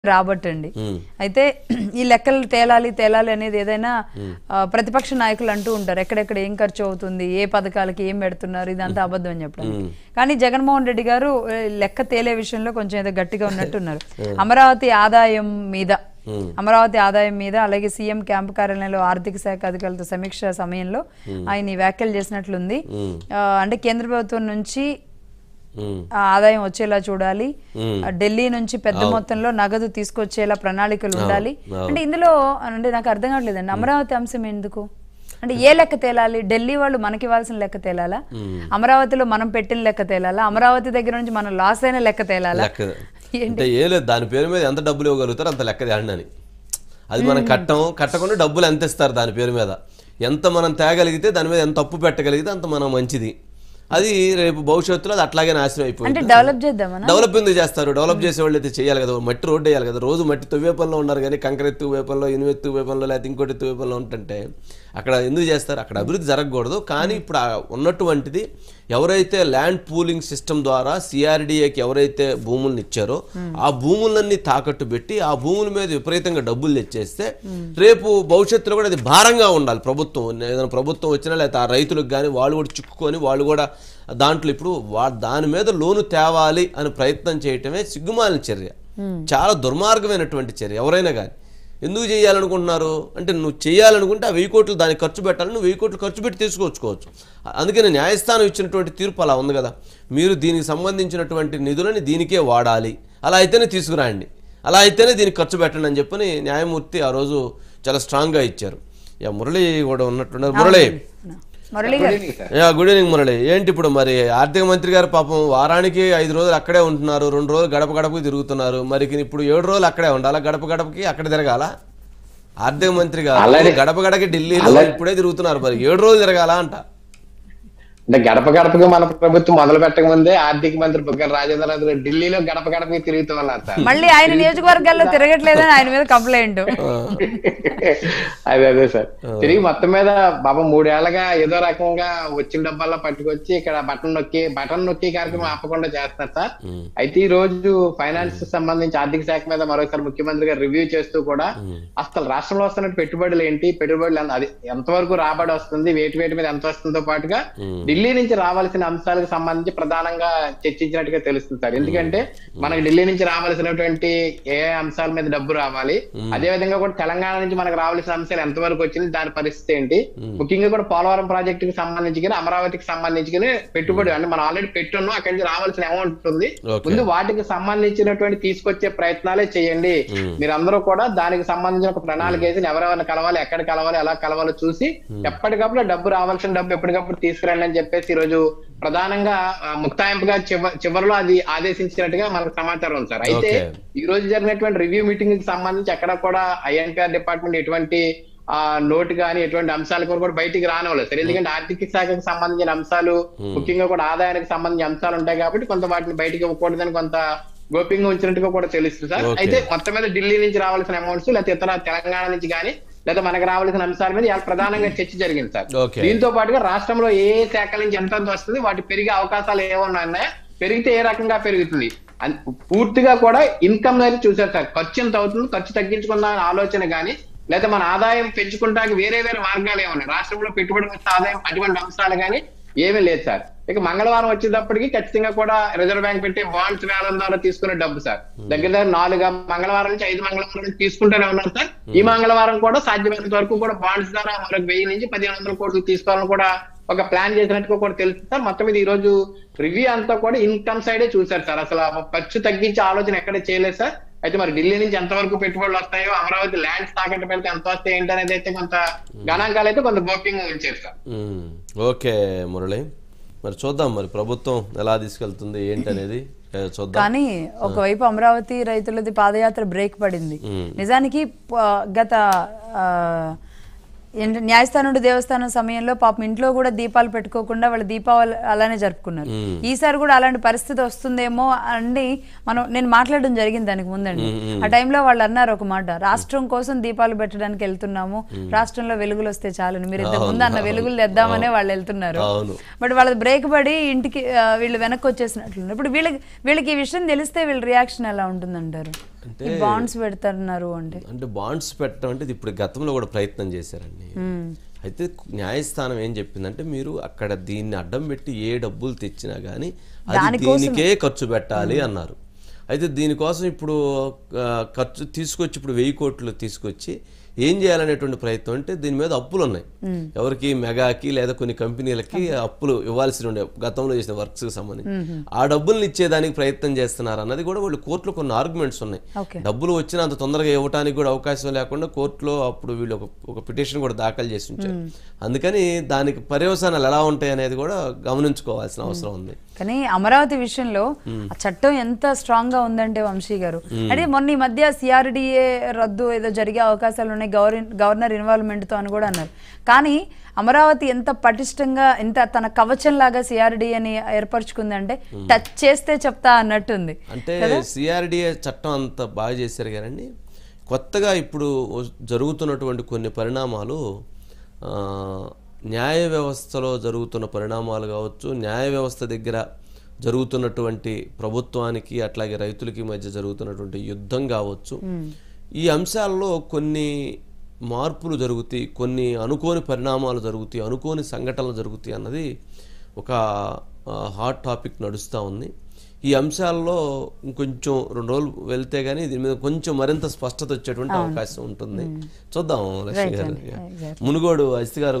రాబట్టండి అయితే ఈ లెక్కలు తేలాలి తేలాలి అనేది ఏదైనా ఆ, ప్రతిపక్ష నాయకులు అంటూ ఉంటారు ఎక్కడెక్కడ ఏం ఖర్చు అవుతుంది ఏ పథకాలకి ఏం పెడుతున్నారు ఇదంతా అబద్ధం అని చెప్పడం కానీ జగన్మోహన్ రెడ్డి గారు ఏ, లెక్క తేలే విషయంలో కొంచెం ఏదో గట్టిగా ఉన్నట్టున్నారు అమరావతి ఆదాయం మీద అమరావతి ఆదాయం మీద అలాగే సీఎం క్యాంపు కార్యాలయంలో ఆర్థిక శాఖ అధికారులతో సమీక్ష సమయంలో ఆయన ఈ వ్యాఖ్యలు చేసినట్లుంది ఆ, అంటే కేంద్ర ప్రభుత్వం నుంచి ఉమ్. ఆ ఆదాయం వచ్చేలా చూడాలి ఆ ఢిల్లీ నుంచి పెద్ద మొత్తంలో నగదు తీసుకొచ్చేలా ప్రణాళికలు ఉండాలి అంటే ఇందులో అంటే నాకు అర్థం కావట్లేదండి అమరావతి అంశం ఎందుకు అంటే ఏ లెక్క తేలాలి ఢిల్లీ వాళ్ళు మనకి ఇవ్వాల్సిన లెక్క తేలాలా అమరావతిలో మనం పెట్టిన లెక్క తేలాలా అమరావతి దగ్గర నుంచి మనం లాస్ అయిన లెక్క తేలాలా లెక్క అంటే ఏం లేదు దాని పేరు మీద ఎంత డబ్బులు ఇవ్వగలుగుతారో అంత లెక్క తేండి అని అది మనం కట్టం కట్టకుండా డబ్బులు ఎంత ఇస్తారు దాని పేరు మీద ఎంత మనం తేగలిగితే దాని మీద ఎంత తప్పు పెట్టగలిగితే అంత మనం మంచిది అది రేపు భవిష్యత్తులో అది అట్లాగే నాశనం అంటే అయిపోయింది డెవలప్ చేద్దామనా డెవలప్ ఎందుకు చేస్తారు డెవలప్ చేసే వాళ్ళు అయితే చేయాలి కదా మట్టి రోడ్డు వేయాలి కదా రోజు మట్టి తవ్వే పనిలో ఉన్నారు కానీ కంకర ఎత్తు వేపంలో ఇనుమెత్తు వేపంలో లేకపోతే ఇంకోటి ఎత్తు వేపంలో ఉంటుంటే అక్కడ ఎందుకు చేస్తారు అక్కడ అభివృద్ధి జరగకూడదు కానీ ఇప్పుడు ఆ ఉన్నటువంటిది ఎవరైతే ల్యాండ్ పూలింగ్ సిస్టమ్ ద్వారా సిఆర్డిఏకి ఎవరైతే భూములను ఇచ్చారో ఆ భూములన్నీ తాకట్టు పెట్టి ఆ భూముల మీద విపరీతంగా డబ్బులు తెచ్చేస్తే రేపు భవిష్యత్తులో కూడా అది భారంగా ఉండాలి ప్రభుత్వం ఏదైనా ప్రభుత్వం వచ్చినా లేకపోతే ఆ రైతులకు కానీ వాళ్ళు కూడా చిక్కుకొని వాళ్ళు కూడా దాంట్లో ఇప్పుడు వా దాని మీద లోను తేవాలి అని ప్రయత్నం చేయటమే సిగ్గుమాలిన చర్య చాలా దుర్మార్గమైనటువంటి చర్య ఎవరైనా కానీ ఎందుకు చేయాలనుకుంటున్నారు అంటే నువ్వు చేయాలనుకుంటే ఆ వెయ్యి కోట్లు దానికి ఖర్చు పెట్టాలి నువ్వు వెయ్యి కోట్లు ఖర్చు పెట్టి తీసుకొచ్చుకోవచ్చు అందుకని న్యాయస్థానం ఇచ్చినటువంటి తీర్పు అలా ఉంది కదా మీరు దీనికి సంబంధించినటువంటి నిధులని దీనికే వాడాలి అలా అయితేనే తీసుకురండి అలా అయితేనే దీనికి ఖర్చు పెట్టండి అని చెప్పని న్యాయమూర్తి ఆ రోజు చాలా స్ట్రాంగ్గా ఇచ్చారు యా మురళి కూడా ఉన్నట్టున్నారు మురళి మురళి గారు యా గుడ్ ఈవినింగ్ మురళి ఏంటి ఇప్పుడు మరి ఆర్థిక మంత్రి గారు పాపం వారానికి ఐదు రోజులు అక్కడే ఉంటున్నారు రెండు రోజులు గడప గడపకి తిరుగుతున్నారు మరి ఇప్పుడు ఏడు రోజులు అక్కడే ఉండాలా గడప గడపకి అక్కడ తిరగాల ఆర్థిక మంత్రి గారు గడప గడపకి ఢిల్లీలో ఇప్పుడే తిరుగుతున్నారు మరి ఏడు రోజులు తిరగాల అంట అంటే గడప గడపగా మన ప్రభుత్వం మొదలు పెట్టక ముందే ఆర్థిక మంత్రి బుగ్గన రాజేంద్రనాథ్ గారు ఢిల్లీలో గడప గడపకి తిరుగుతూ ఉన్నారు సార్ మళ్ళీ ఆయన నియోజకవర్గాల్లో తిరగట్లేదని ఆయన మీద కంప్లైంట్ అదే అదే సార్ తిరిగి మొత్తం మీద బాబా మూడేళ్లగా ఏదో రకంగా వచ్చిన డబ్బాల్లో పట్టుకొచ్చి ఇక్కడ బటన్ నొక్కి బటన్ నొక్కి కార్యక్రమం ఆపకుండా చేస్తారు సార్ అయితే ఈ రోజు ఫైనాన్స్ సంబంధించి ఆర్థిక శాఖ మీద మరోసారి ముఖ్యమంత్రి గారు రివ్యూ చేస్తూ కూడా అసలు రాష్ట్రంలో వస్తున్న పెట్టుబడులు ఏంటి పెట్టుబడులు ఎంత- అది ఎంతవరకు రాబడి వస్తుంది వేటి వేటి మీద ఎంత వస్తుందో పాటుగా ఢిల్లీ నుంచి రావాల్సిన అంశాలకు సంబంధించి ప్రధానంగా చర్చించినట్టుగా తెలుస్తుంది సార్ ఎందుకంటే మనకి ఢిల్లీ నుంచి రావాల్సినటువంటి ఏ ఏ అంశాల మీద డబ్బు రావాలి అదే విధంగా కూడా తెలంగాణ నుంచి మనకు రావాల్సిన అంశాలు ఎంతవరకు వచ్చింది దాని పరిస్థితి ఏంటి ముఖ్యంగా కూడా పోలవరం ప్రాజెక్టు కి సంబంధించి కానీ అమరావతికి సంబంధించి కానీ పెట్టుబడి అంటే మనం ఆల్రెడీ పెట్టున్నాం అక్కడి నుంచి రావాల్సిన అమౌంట్ ఉంది Okay. ముందు వాటికి సంబంధించినటువంటి తీసుకొచ్చే ప్రయత్నాలే చేయండి మీరందరూ కూడా దానికి సంబంధించిన ఒక ప్రణాళిక వేసి ఎవరెవరిని కలవాలి ఎక్కడ కలవాలి ఎలా కలవాలో చూసి ఎప్పటికప్పుడు డబ్బు రావాల్సిన డబ్బు ఎప్పటికప్పుడు తీసుకురండి అని చెప్పేసి ఈ రోజు ప్రధానంగా ఆ, ముక్తాయింపుగా చివ- చివరిలో అది ఆదేశించినట్టుగా మనకు సమాచారం ఉంది సార్ అయితే Okay. ఈ రోజు జరిగినటువంటి రివ్యూ మీటింగ్ కి సంబంధించి ఎక్కడ కూడా ఐఎన్పిఆర్ డిపార్ట్మెంట్ ఎటువంటి ఆ నోటు కానీ ఎటువంటి అంశాలు కూడా కూడా బయటికి రానివ్వలేదు సార్ ఎందుకంటే ఆర్థిక శాఖకు సంబంధించిన అంశాలు ముఖ్యంగా కూడా ఆదాయానికి సంబంధించిన అంశాలు ఉంటాయి కాబట్టి కొంత వాటిని బయటికి ఇవ్వకూడదని కొంత గోప్యంగా ఉంచినట్టుగా కూడా తెలుస్తుంది సార్ Okay. అయితే మొత్తం మీద ఢిల్లీ నుంచి రావాల్సిన అమౌంట్స్ లేకపోతే ఇతర తెలంగాణ నుంచి కానీ లేదా మనకు రావాల్సిన అంశాల మీద ఇవాళ ప్రధానంగా చర్చ జరిగింది సార్ Okay. దీంతో పాటుగా రాష్ట్రంలో ఏ ఏ శాఖల నుంచి ఎంత ఎంత వస్తుంది వాటి పెరిగే అవకాశాలు ఏమన్నా పెరిగితే ఏ రకంగా పెరుగుతుంది అన్- పూర్తిగా కూడా ఇన్కమ్ అయితే చూసారు సార్ ఖర్చు ఎంత అవుతుంది ఖర్చు తగ్గించుకుందాం అనే ఆలోచన కానీ లేదా మన ఆదాయం పెంచుకుంటానికి వేరే వేరే మార్గాలు ఏమన్నాయి రాష్ట్రంలో పెట్టుబడి వచ్చే ఆదాయం అటువంటి అంశాలు కానీ ఏమీ లేదు సార్ ఇక మంగళవారం వచ్చేటప్పటికి ఖచ్చితంగా కూడా రిజర్వ్ బ్యాంక్ పెట్టి బాండ్స్ వేలం ద్వారా తీసుకునే డబ్బు సార్ దగ్గర దగ్గర నాలుగు మంగళవారం నుంచి ఐదు మంగళవారం నుంచి తీసుకుంటూనే ఉన్నారు సార్ ఈ మంగళవారం కూడా సాధ్యమైనంత వరకు కూడా బాండ్స్ ద్వారా మరొక వెయ్యి నుంచి పదిహేను వందల కోట్లు తీసుకోవాలని కూడా ఒక ప్లాన్ చేసినట్టుగా కూడా తెలుసు సార్ మొత్తం మీద ఈ రోజు రివ్యూ అంతా కూడా ఇన్కమ్ సైడే చూశారు సార్ అసలు ఆ ఖర్చు తగ్గించే ఆలోచన ఎక్కడ చేయలేదు సార్ అయితే మరి ఢిల్లీ నుంచి ఎంతవరకు పెట్టుబడులు వస్తాయో అమరావతి ల్యాండ్స్ తాకట్టు పెడితే ఎంత వస్తాయి ఏంటి అనేది అయితే కొంత గణాంకాలు అయితే కొంత గోప్యంగా ఉంచారు సార్ ఉమ్. ఓకే మురళి మరి చూద్దాం మరి ప్రభుత్వం ఎలా తీసుకెళ్తుంది ఏంటి అనేది ఏ, చూద్దాం కానీ ఒకవైపు అమరావతి రైతులది పాదయాత్ర బ్రేక్ పడింది నిజానికి ప- గత ఆ, ఏంటి న్యాయస్థానం నుండి దేవస్థానం సమయంలో పాపం ఇంట్లో కూడా దీపాలు పెట్టుకోకుండా వాళ్ళు దీపావళి అలానే జరుపుకున్నారు ఈసారి కూడా అలాంటి పరిస్థితి వస్తుందేమో అని మనం నేను మాట్లాడడం జరిగింది దానికి ముందండి ఆ టైంలో వాళ్ళు అన్నారు ఒక మాట రాష్ట్రం కోసం దీపాలు పెట్టడానికి వెళ్తున్నాము రాష్ట్రంలో వెలుగులు వస్తే చాలని మీరు ఇంతకు ముందు అన్న వెలుగులు తెద్దామనే వాళ్ళు వెళ్తున్నారు అవును బట్ వాళ్ళది బ్రేక్ పడి ఇంటికి ఆ, వీళ్ళు వెనక్కి వచ్చేసినట్లున్నారు ఇప్పుడు వీళ్ళకి వీళ్ళకి ఈ విషయం తెలిస్తే వీళ్ళ రియాక్షన్ ఎలా ఉంటుందంటారు అంటే బాండ్స్ పెడతారన్నారు అంటే అంటే బాండ్స్ పెట్టడం అంటే ఇది ఇప్పుడు గతంలో కూడా ప్రయత్నం చేశారండి అయితే న్యాయస్థానం ఏం చెప్పిందంటే మీరు అక్కడ దీన్ని అడ్డం పెట్టి ఏ డబ్బులు తెచ్చినా కానీ అది దీనికే ఖర్చు పెట్టాలి అన్నారు అయితే దీనికోసం ఇప్పుడు ఆ, ఖర్చు తీసుకొచ్చి ఇప్పుడు వెయ్యి కోట్లు తీసుకొచ్చి ఏం చేయాలనేటువంటి ప్రయత్నం అంటే దీని మీద అప్పులు ఉన్నాయి ఎవరికి మెగాకి లేదా కొన్ని కంపెనీలకి అప్పులు ఇవ్వాల్సి ఉండే గతంలో చేసిన వర్క్స్ కి సంబంధించి ఆ డబ్బుల్ని ఇచ్చేదానికి ప్రయత్నం చేస్తున్నారు అన్నది కూడా వాళ్ళు కోర్టులో కొన్ని ఆర్గ్యుమెంట్స్ ఉన్నాయి ఓకే డబ్బులు వచ్చినా అంత తొందరగా ఇవ్వడానికి కూడా అవకాశం లేకుండా కోర్టులో అప్పుడు వీళ్ళు ఒక ఒక పిటిషన్ కూడా దాఖలు చేసి ఉంచారు అందుకని దానికి పర్యవసానాలు ఎలా ఉంటాయి అనేది కూడా గమనించుకోవాల్సిన అవసరం ఉంది కానీ అమరావతి విషయంలో ఆ చట్టం ఎంత స్ట్రాంగ్ గా ఉందంటే వంశీ గారు అంటే మొన్న ఈ మధ్య సిఆర్డిఏ రద్దు ఏదో జరిగే అవకాశాలు ఉన్నాయి గవర్న గవర్నర్ ఇన్వాల్వ్మెంట్ తో అని కూడా అన్నారు కానీ అమరావతి ఎంత పటిష్టంగా ఎంత తన కవచం లాగా సిఆర్డిఏని ఏర్పరచుకుందంటే టచ్ చేస్తే చెప్తా అన్నట్టుంది అంటే సిఆర్డిఏ చట్టం అంత బాగా చేశారు కానీ కొత్తగా ఇప్పుడు జరుగుతున్నటువంటి కొన్ని పరిణామాలు ఆ, న్యాయ వ్యవస్థలో జరుగుతున్న పరిణామాలు కావచ్చు న్యాయ వ్యవస్థ దగ్గర జరుగుతున్నటువంటి ప్రభుత్వానికి అట్లాగే రైతులకి మధ్య జరుగుతున్నటువంటి యుద్ధం కావచ్చు ఈ అంశాల్లో కొన్ని మార్పులు జరుగుతాయి కొన్ని అనుకోని పరిణామాలు జరుగుతాయి అనుకోని సంఘటనలు జరుగుతాయి అన్నది ఒక హాట్ టాపిక్ నడుస్తూ ఉంది ఈ అంశాల్లో ఇంకొంచెం రెండు రోజులు వెళ్తే గానీ దీని మీద కొంచెం మరింత స్పష్టత వచ్చేటువంటి అవకాశం ఉంటుంది చూద్దాం లక్ష్మి గారు మునుగోడు అజిత్ గారు